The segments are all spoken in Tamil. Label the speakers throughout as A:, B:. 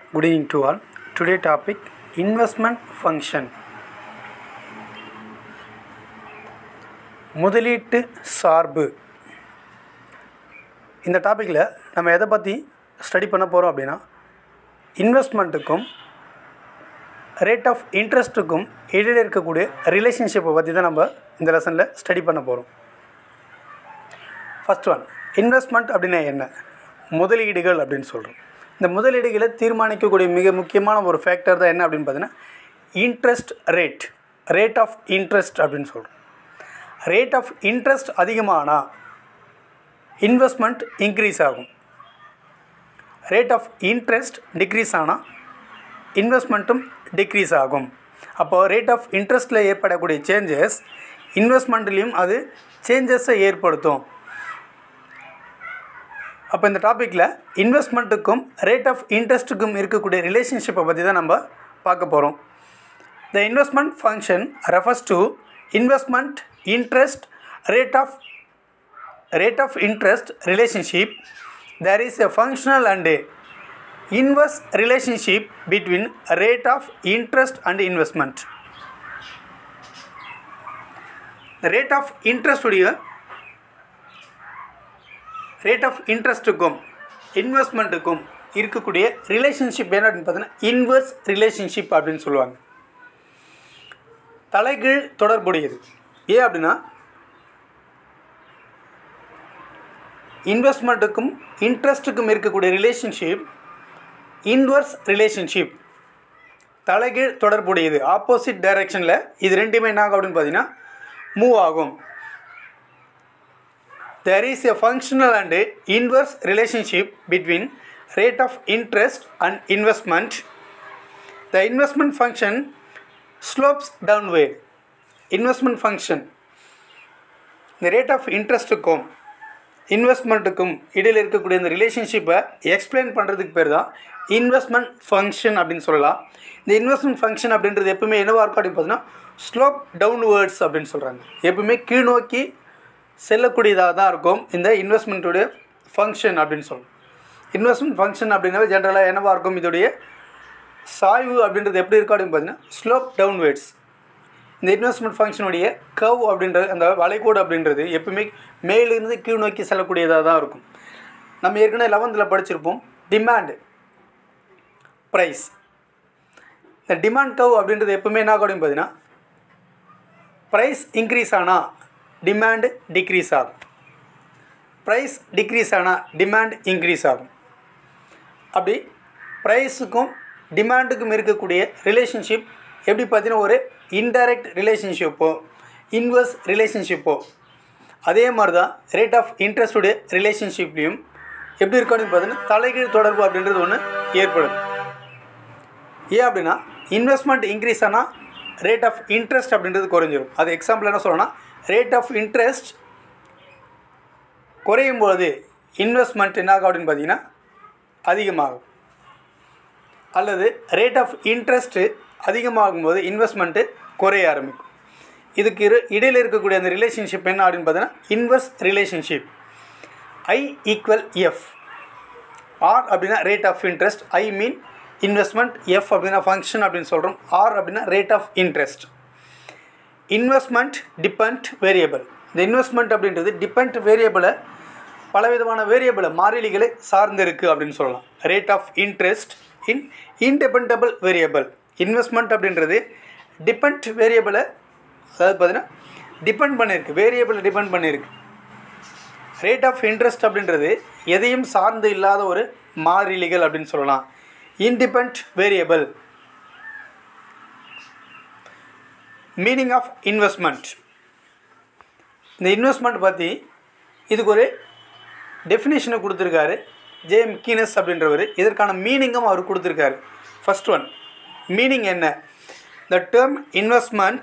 A: Good evening to all. Today topic investment function. முதலீட்டு சார்பு இந்த டாப்பிக்கில் நம்ம எதை பற்றி ஸ்டடி பண்ண போகிறோம் அப்படின்னா இன்வெஸ்ட்மெண்ட்டுக்கும் ரேட் ஆஃப் இன்ட்ரெஸ்ட்டுக்கும் இடையில இருக்கக்கூடிய ரிலேஷன்ஷிப்பை பற்றி தான் நம்ம இந்த லெசனில் ஸ்டடி பண்ண போகிறோம் ஃபஸ்ட் ஒன் இன்வெஸ்ட்மெண்ட் அப்படின்னா என்ன முதலீடுகள் அப்படின்னு சொல்கிறோம் இந்த முதலீடுகளை தீர்மானிக்கக்கூடிய மிக முக்கியமான ஒரு ஃபேக்டர் தான் என்ன அப்படின்னு பார்த்தீங்கன்னா interest rate rate of interest அப்படின்னு சொல்கிறோம் ரேட் ஆஃப் இன்ட்ரெஸ்ட் அதிகமானால் இன்வெஸ்ட்மெண்ட் இன்க்ரீஸ் ஆகும் ரேட் ஆஃப் இன்ட்ரெஸ்ட் டிக்ரீஸ் ஆனால் இன்வெஸ்ட்மெண்ட்டும் டிக்ரீஸ் ஆகும் அப்போது ரேட் ஆஃப் இன்ட்ரெஸ்ட்டில் ஏற்படக்கூடிய சேஞ்சஸ் இன்வெஸ்ட்மெண்ட்லேயும் அது சேஞ்சஸை ஏற்படுத்தும் அப்போ இந்த டாப்பிக்கில் இன்வெஸ்ட்மெண்ட்டுக்கும் ரேட் ஆஃப் இன்ட்ரெஸ்ட்டுக்கும் இருக்கக்கூடிய ரிலேஷன்ஷிப்பை பற்றி தான் நம்ம பார்க்க போகிறோம் the investment function refers to investment interest rate of rate of interest relationship there is a functional and a inverse relationship between rate of interest and investment the rate of interest உடைய ரேட் ஆஃப் இன்ட்ரெஸ்ட்டுக்கும் இன்வெஸ்ட்மெண்ட்டுக்கும் இருக்கக்கூடிய ரிலேஷன்ஷிப் என்ன அப்படின்னு பார்த்தீங்கன்னா இன்வெர்ஸ் ரிலேஷன்ஷிப் அப்படின்னு சொல்லுவாங்க தலைகீழ் தொடர்புடையது ஏன் அப்படின்னா இன்வெஸ்ட்மெண்ட்டுக்கும் இன்ட்ரெஸ்ட்டுக்கும் இருக்கக்கூடிய ரிலேஷன்ஷிப் இன்வர்ஸ் ரிலேஷன்ஷிப் தலைகீழ் தொடர்புடையது ஆப்போசிட் டைரெக்ஷனில் இது ரெண்டுமே என்ன ஆகும் அப்படின்னு பார்த்தீங்கன்னா மூவ் ஆகும் there is a functional and inverse relationship between rate of interest and investment the investment function slopes downward investment function the rate of இன்ட்ரெஸ்ட்டுக்கும் இன்வெஸ்ட்மெண்ட்டுக்கும் இடையில் இருக்கக்கூடிய இந்த ரிலேஷன்ஷிப்பை எக்ஸ்பிளைன் பண்ணுறதுக்கு பேர் தான் இன்வெஸ்ட்மெண்ட் ஃபங்க்ஷன் அப்படின்னு சொல்லலாம் இந்த இன்வெஸ்ட்மெண்ட் ஃபங்க்ஷன் அப்படின்றது எப்பவுமே என்னவாக இருக்கும் அப்படின்னு பார்த்தீங்கன்னா ஸ்லோப் டவுன்வேர்ட்ஸ் அப்படின்னு சொல்கிறாங்க எப்பவுமே கீழ்நோக்கி செல்லக்கூடியதாக தான் இருக்கும் இந்த இன்வெஸ்ட்மெண்ட்டுடைய ஃபங்க்ஷன் அப்படின்னு சொல்லணும் இன்வெஸ்ட்மெண்ட் ஃபங்க்ஷன் அப்படின்னாவே ஜென்ரலாக என்னவாக இருக்கும் இதோடைய சாய்வு அப்படின்றது எப்படி இருக்கும் அப்படின்னு பார்த்தீங்கன்னா ஸ்லோப் டவுன்வேர்ட்ஸ் இந்த இன்வெஸ்ட்மெண்ட் ஃபங்க்ஷனுடைய கவ் அப்படின்றது அந்த வளைகோடு அப்படின்றது எப்பவுமே மேலிருந்து கீழ் நோக்கி செல்லக்கூடியதாக தான் இருக்கும் நம்ம ஏற்கனவே லெவன்த்தில் படிச்சிருப்போம் டிமாண்டு ப்ரைஸ் இந்த டிமாண்ட் கவ் அப்படின்றது எப்பவுமே என்ன ஆகும் அப்படின்னு பார்த்தீங்கன்னா ப்ரைஸ் இன்க்ரீஸ் ஆனால் டிமாண்டு டிக்ரீஸ் ஆகும் ப்ரைஸ் டிக்ரீஸ் ஆனால் டிமாண்ட் இன்க்ரீஸ் ஆகும் அப்படி ப்ரைஸுக்கும் டிமாண்டுக்கும் இருக்கக்கூடிய ரிலேஷன்ஷிப் எப்படி பார்த்தீங்கன்னா ஒரு இன்டைரக்ட் ரிலேஷன்ஷிப்போ இன்வர்ஸ் ரிலேஷன்ஷிப்போ அதே மாதிரி தான் ரேட் ஆஃப் இன்ட்ரெஸ்டுடைய ரிலேஷன்ஷிப்லேயும் எப்படி இருக்கணும் பார்த்தீங்கன்னா தலைகீழ் தொடர்பு அப்படின்றது ஒன்று ஏற்படும் ஏன் அப்படின்னா இன்வெஸ்ட்மெண்ட் இன்க்ரீஸ் ஆனால் ரேட் ஆஃப் இன்ட்ரெஸ்ட் அப்படின்றது குறைஞ்சிரும் அது எக்ஸாம்பிள் என்ன சொல்லணும்னா ரேட் ஆஃப் இன்ட்ரெஸ்ட் குறையும் பொழுது இன்வெஸ்ட்மெண்ட் என்ன ஆகும் அப்படின்னு பார்த்தீங்கன்னா அதிகமாகும் அல்லது ரேட் ஆஃப் இன்ட்ரெஸ்ட்டு அதிகமாகும் போது இன்வெஸ்ட்மெண்ட்டு குறைய ஆரம்பிக்கும் இதுக்கு இரு இடையில் இருக்கக்கூடிய அந்த ரிலேஷன்ஷிப் என்ன அப்படின்னு பார்த்தீங்கன்னா inverse relationship I equal F R அப்படின்னா rate of interest I mean investment F அப்படின்னா ஃபங்க்ஷன் அப்படின்னு சொல்கிறோம் ஆர் அப்படின்னா rate of interest investment depend variable இந்த இன்வெஸ்ட்மெண்ட் அப்படின்றது டிபெண்ட் வேரியபிளை பலவிதமான வேரியபிளை மாறிலிகளை சார்ந்து இருக்குது அப்படின்னு சொல்லலாம் rate of interest in independable variable investment அப்படின்றது டிபெண்ட் வேரியபிளை அதாவது பார்த்தீங்கன்னா டிபெண்ட் பண்ணியிருக்கு வேரியபிளை டிபெண்ட் பண்ணியிருக்கு ரேட் ஆஃப் இன்ட்ரெஸ்ட் அப்படின்றது எதையும் சார்ந்து இல்லாத ஒரு மாறிலிகள் அப்படின்னு சொல்லலாம் இன்டிபெண்ட் வேரியபிள் மீனிங் ஆஃப் இன்வெஸ்ட்மெண்ட் இந்த இன்வெஸ்ட்மெண்ட் பற்றி இதுக்கு ஒரு டெஃபினேஷனை கொடுத்துருக்காரு ஜேஎம் கீனஸ் அப்படின்றவர் இதற்கான மீனிங்கும் அவர் கொடுத்துருக்காரு ஃபஸ்ட் ஒன் மீனிங் என்ன the term investment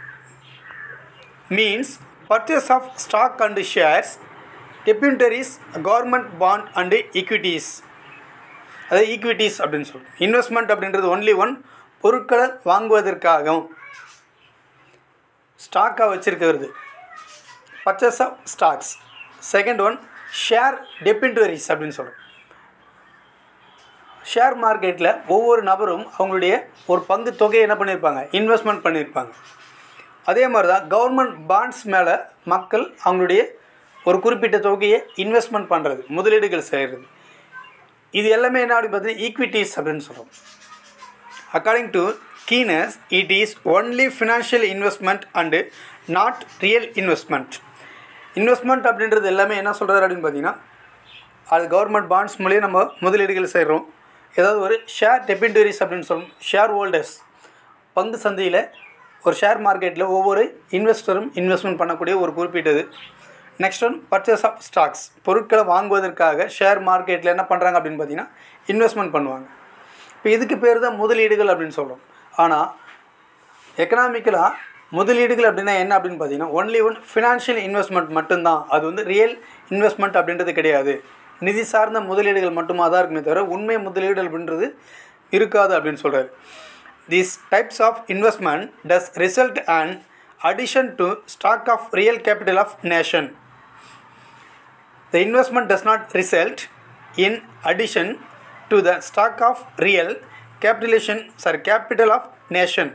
A: means purchase of stock and shares debentures government bond and equities அதாவது ஈக்விட்டிஸ் அப்படின்னு சொல்லுவோம் இன்வெஸ்ட்மெண்ட் அப்படின்றது ஒன்லி ஒன் பொருட்களை வாங்குவதற்காகவும் ஸ்டாக்காக வச்சுருக்கிறது purchase of stocks second one share debentures அப்படின்னு சொல்கிறோம் ஷேர் மார்க்கெட்டில் ஒவ்வொரு நபரும் அவங்களுடைய ஒரு பங்கு தொகையை என்ன பண்ணியிருப்பாங்க இன்வெஸ்ட்மெண்ட் பண்ணியிருப்பாங்க அதே மாதிரி தான் கவர்மெண்ட் பாண்ட்ஸ் மேலே மக்கள் அவங்களுடைய ஒரு குறிப்பிட்ட தொகையை இன்வெஸ்ட்மெண்ட் பண்ணுறது முதலீடுகள் செய்கிறது இது எல்லாமே என்ன அப்படின்னு பார்த்தீங்கன்னா ஈக்விட்டிஸ் அப்படின்னு சொல்கிறோம் according to Keynes it is only financial investment and not real investment investment அப்படின்றது எல்லாமே என்ன சொல்கிறாரு அப்படின்னு பார்த்தீங்கன்னா அது கவர்மெண்ட் பாண்ட்ஸ் மூலியம் நம்ம முதலீடுகள் செய்கிறோம் ஏதாவது ஒரு ஷேர் டெபிண்டரிஸ் அப்படின்னு சொல்லும் ஷேர் ஹோல்டர்ஸ் பங்கு சந்தையில் ஒரு ஷேர் மார்க்கெட்டில் ஒவ்வொரு இன்வெஸ்டரும் இன்வெஸ்ட்மெண்ட் பண்ணக்கூடிய ஒரு குறிப்பிட்டது next one purchase of stocks பொருட்களை வாங்குவதற்காக ஷேர் மார்க்கெட்டில் என்ன பண்ணுறாங்க அப்படின்னு பார்த்தீங்கன்னா இன்வெஸ்ட்மெண்ட் பண்ணுவாங்க இப்போ இதுக்கு பேர் தான் முதலீடுகள் அப்படின்னு சொல்கிறோம் ஆனால் எக்கனாமிக்கலாக முதலீடுகள் அப்படின்னா என்ன அப்படின்னு பார்த்தீங்கன்னா ஒன்லி ஒன் ஃபினான்ஷியல் இன்வெஸ்ட்மெண்ட் மட்டும்தான் அது வந்து ரியல் இன்வெஸ்ட்மெண்ட் அப்படின்றது கிடையாது நிதி சார்ந்த முதலீடுகள் மட்டுமா தான் இருக்குமே தவிர உண்மை முதலீடு அப்படின்றது இருக்காது அப்படின்னு சொல்கிறார் these types of investment does result and addition to stock of real capital of nation The investment does not result in addition to the stock of real capitalization sorry capital of nation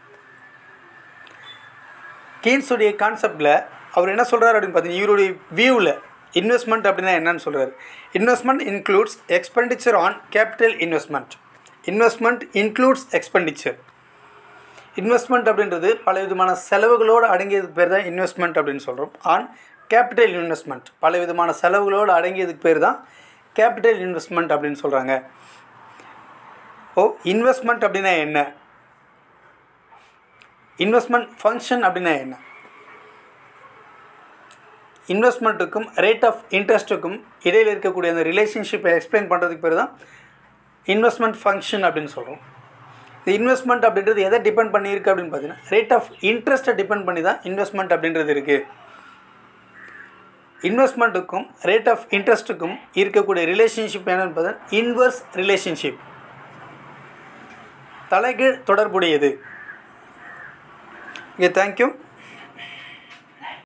A: கீன்ஸுடைய கான்செப்டில் அவர் என்ன சொல்கிறார் அப்படின்னு பார்த்தீங்கன்னா இவருடைய வியூவில் இன்வெஸ்ட்மெண்ட் அப்படின்னா என்னன்னு சொல்கிறார் investment includes expenditure on capital investment investment includes expenditure investment அப்படின்றது பல விதமான செலவுகளோடு அடங்கியதுக்கு பேர் தான் இன்வெஸ்ட்மெண்ட் அப்படின்னு சொல்கிறோம் ஆன் கேபிட்டல் இன்வெஸ்ட்மெண்ட் பல விதமான செலவுகளோடு அடங்கியதுக்கு பேர் தான் கேபிட்டல் இன்வெஸ்ட்மெண்ட் அப்படின்னு சொல்கிறாங்க ஓ இன்வெஸ்ட்மெண்ட் அப்படின்னா என்ன இன்வெஸ்ட்மெண்ட் ஃபங்க்ஷன் அப்படின்னா என்ன இன்வெஸ்ட்மெண்ட்டுக்கும் ரேட் ஆஃப் இன்ட்ரெஸ்ட்டுக்கும் இடையில் இருக்கக்கூடிய அந்த ரிலேஷன்ஷிப்பை எக்ஸ்பிளைன் பண்ணுறதுக்கு பேர் தான் இன்வெஸ்ட்மெண்ட் ஃபங்க்ஷன் அப்படின்னு சொல்கிறோம் இந்த இன்வெஸ்ட்மெண்ட் அப்படின்றது எதை டிபெண்ட் பண்ணியிருக்கு அப்படின்னு பார்த்தீங்கன்னா ரேட் ஆஃப் இன்ட்ரெஸ்ட்டை டிபெண்ட் பண்ணி தான் இன்வெஸ்ட்மெண்ட் அப்படின்றது இருக்குது இன்வெஸ்ட்மெண்ட்டுக்கும் ரேட் ஆஃப் இன்ட்ரெஸ்ட்டுக்கும் இருக்கக்கூடிய ரிலேஷன்ஷிப் என்னன்னு பார்த்தா இன்வர்ஸ் ரிலேஷன்ஷிப் தலைகீழ் தொடர்புடையது ஓகே தேங்க்யூ